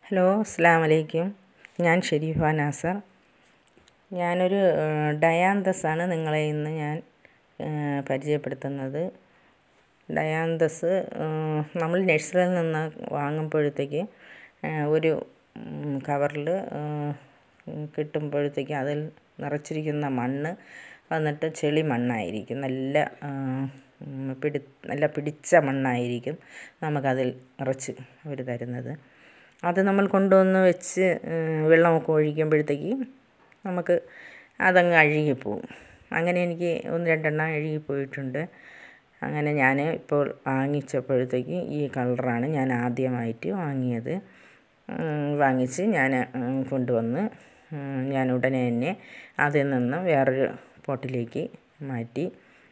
hello അസ്സാം വലൈക്കും ഞാൻ ഷെരീഫ നാസർ ഞാനൊരു ഡയാന്തസ് ആണ് നിങ്ങളെ ഇന്ന് ഞാൻ പരിചയപ്പെടുത്തുന്നത് ഡയാന്തസ് നമ്മൾ നഴ്സറിയിൽ നിന്ന് വാങ്ങുമ്പോഴത്തേക്ക് ഒരു കവറിൽ കിട്ടുമ്പോഴത്തേക്ക് അതിൽ നിറച്ചിരിക്കുന്ന മണ്ണ് വന്നിട്ട് ചെളി മണ്ണായിരിക്കും നല്ല പിടി നല്ല പിടിച്ച മണ്ണായിരിക്കും നമുക്കതിൽ നിറച്ച് അവർ തരുന്നത് അത് നമ്മൾ കൊണ്ടുവന്ന് വെച്ച് വെള്ളമൊക്കെ ഒഴിക്കുമ്പോഴത്തേക്ക് നമുക്ക് അതങ്ങ് അഴുകിപ്പോവും അങ്ങനെ എനിക്ക് ഒന്ന് രണ്ടെണ്ണം അഴുകിപ്പോയിട്ടുണ്ട് അങ്ങനെ ഞാൻ ഇപ്പോൾ വാങ്ങിച്ചപ്പോഴത്തേക്ക് ഈ കളറാണ് ഞാൻ ആദ്യമായിട്ട് വാങ്ങിയത് വാങ്ങിച്ച് ഞാൻ കൊണ്ടുവന്ന് ഞാൻ ഉടനെ തന്നെ അതിൽ നിന്ന് വേറൊരു പോട്ടിലേക്ക് മാറ്റി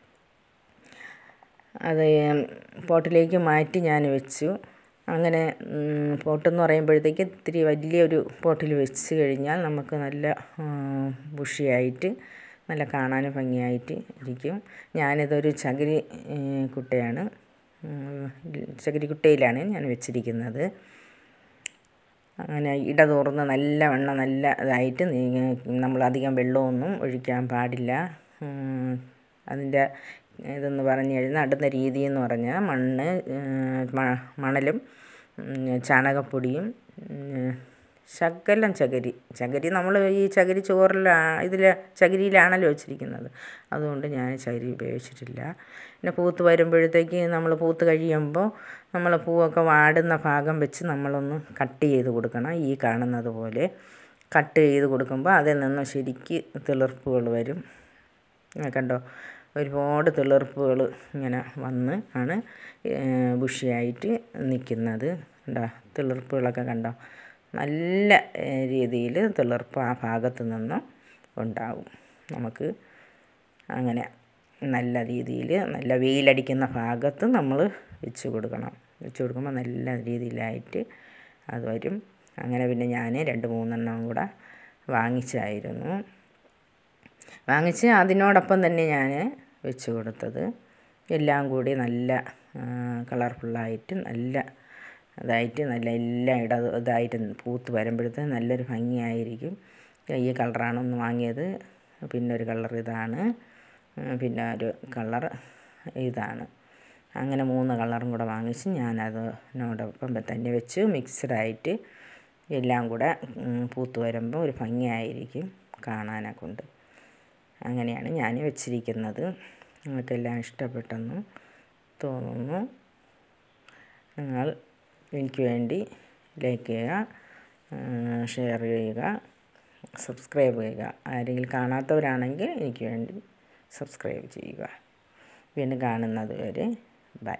അത് പോട്ടിലേക്ക് മാറ്റി ഞാൻ വെച്ചു അങ്ങനെ പോട്ടെന്ന് പറയുമ്പോഴത്തേക്ക് ഇത്തിരി വലിയൊരു പോട്ടിൽ വെച്ച് കഴിഞ്ഞാൽ നമുക്ക് നല്ല ബുഷിയായിട്ട് നല്ല കാണാനും ഭംഗിയായിട്ട് ഇരിക്കും ഞാനിതൊരു ചകിരി കുട്ടയാണ് ചകിരി കുട്ടയിലാണ് ഞാൻ വെച്ചിരിക്കുന്നത് അങ്ങനെ ഇടതൂർന്ന് നല്ല വെണ്ണം നല്ല ഇതായിട്ട് നമ്മളധികം വെള്ളമൊന്നും ഒഴിക്കാൻ പാടില്ല അതിൻ്റെ ഇതെന്ന് പറഞ്ഞു കഴിഞ്ഞാൽ നടുന്ന രീതി എന്ന് പറഞ്ഞാൽ മണ്ണ് മണലും ചാണകപ്പൊടിയും ശകലം ചകിരി ചകിരി നമ്മൾ ഈ ചകിരി ചോറിൽ ഇതിൽ ചകിരിയിലാണല്ലോ വെച്ചിരിക്കുന്നത് അതുകൊണ്ട് ഞാൻ ചകിരി ഉപയോഗിച്ചിട്ടില്ല പിന്നെ പൂത്ത് വരുമ്പോഴത്തേക്ക് നമ്മൾ പൂത്ത് കഴിയുമ്പോൾ നമ്മൾ പൂവൊക്കെ വാടുന്ന ഭാഗം വെച്ച് നമ്മളൊന്ന് കട്ട് ചെയ്ത് കൊടുക്കണം ഈ കാണുന്നത് പോലെ കട്ട് ചെയ്ത് കൊടുക്കുമ്പോൾ അതിൽ നിന്ന് ശരിക്ക് തിളിർപ്പുകൾ വരും കണ്ടോ ഒരുപാട് തിളിർപ്പുകൾ ഇങ്ങനെ വന്ന് ആണ് ബുഷിയായിട്ട് നിൽക്കുന്നത് കണ്ടോ തിളിർപ്പുകളൊക്കെ കണ്ടോ നല്ല രീതിയിൽ തിളിർപ്പ് ആ ഭാഗത്ത് നിന്നും ഉണ്ടാവും നമുക്ക് അങ്ങനെ നല്ല രീതിയിൽ നല്ല വെയിലടിക്കുന്ന ഭാഗത്ത് നമ്മൾ വെച്ച് കൊടുക്കണം വെച്ച് കൊടുക്കുമ്പോൾ നല്ല രീതിയിലായിട്ട് അത് വരും അങ്ങനെ പിന്നെ ഞാൻ രണ്ട് മൂന്നെണ്ണം കൂടെ വാങ്ങിച്ചായിരുന്നു വാങ്ങിച്ച് അതിനോടൊപ്പം തന്നെ ഞാൻ വെച്ച് കൊടുത്തത് എല്ലാം കൂടി നല്ല കളർഫുള്ളായിട്ട് നല്ല ഇതായിട്ട് നല്ല എല്ലാം ഇട ഇതായിട്ട് പൂത്ത് വരുമ്പോഴത്തേന് നല്ലൊരു ഭംഗിയായിരിക്കും ഈ കളറാണ് ഒന്ന് വാങ്ങിയത് പിന്നെ ഒരു കളർ ഇതാണ് പിന്നെ ഒരു കളർ ഇതാണ് അങ്ങനെ മൂന്ന് കളറും കൂടെ വാങ്ങിച്ച് ഞാനതിനോടൊപ്പം തന്നെ വെച്ച് മിക്സ്ഡായിട്ട് എല്ലാം കൂടെ പൂത്ത് വരുമ്പോൾ ഒരു ഭംഗിയായിരിക്കും കാണാനെ കൊണ്ട് അങ്ങനെയാണ് ഞാൻ വെച്ചിരിക്കുന്നത് നിങ്ങൾക്കെല്ലാം ഇഷ്ടപ്പെട്ടെന്ന് തോന്നുന്നു നിങ്ങൾ എനിക്ക് വേണ്ടി ലൈക്ക് ചെയ്യുക ഷെയർ ചെയ്യുക സബ്സ്ക്രൈബ് ചെയ്യുക ആരെങ്കിലും കാണാത്തവരാണെങ്കിൽ എനിക്ക് വേണ്ടി സബ്സ്ക്രൈബ് ചെയ്യുക വീണ്ടും കാണുന്നത് വരെ ബൈ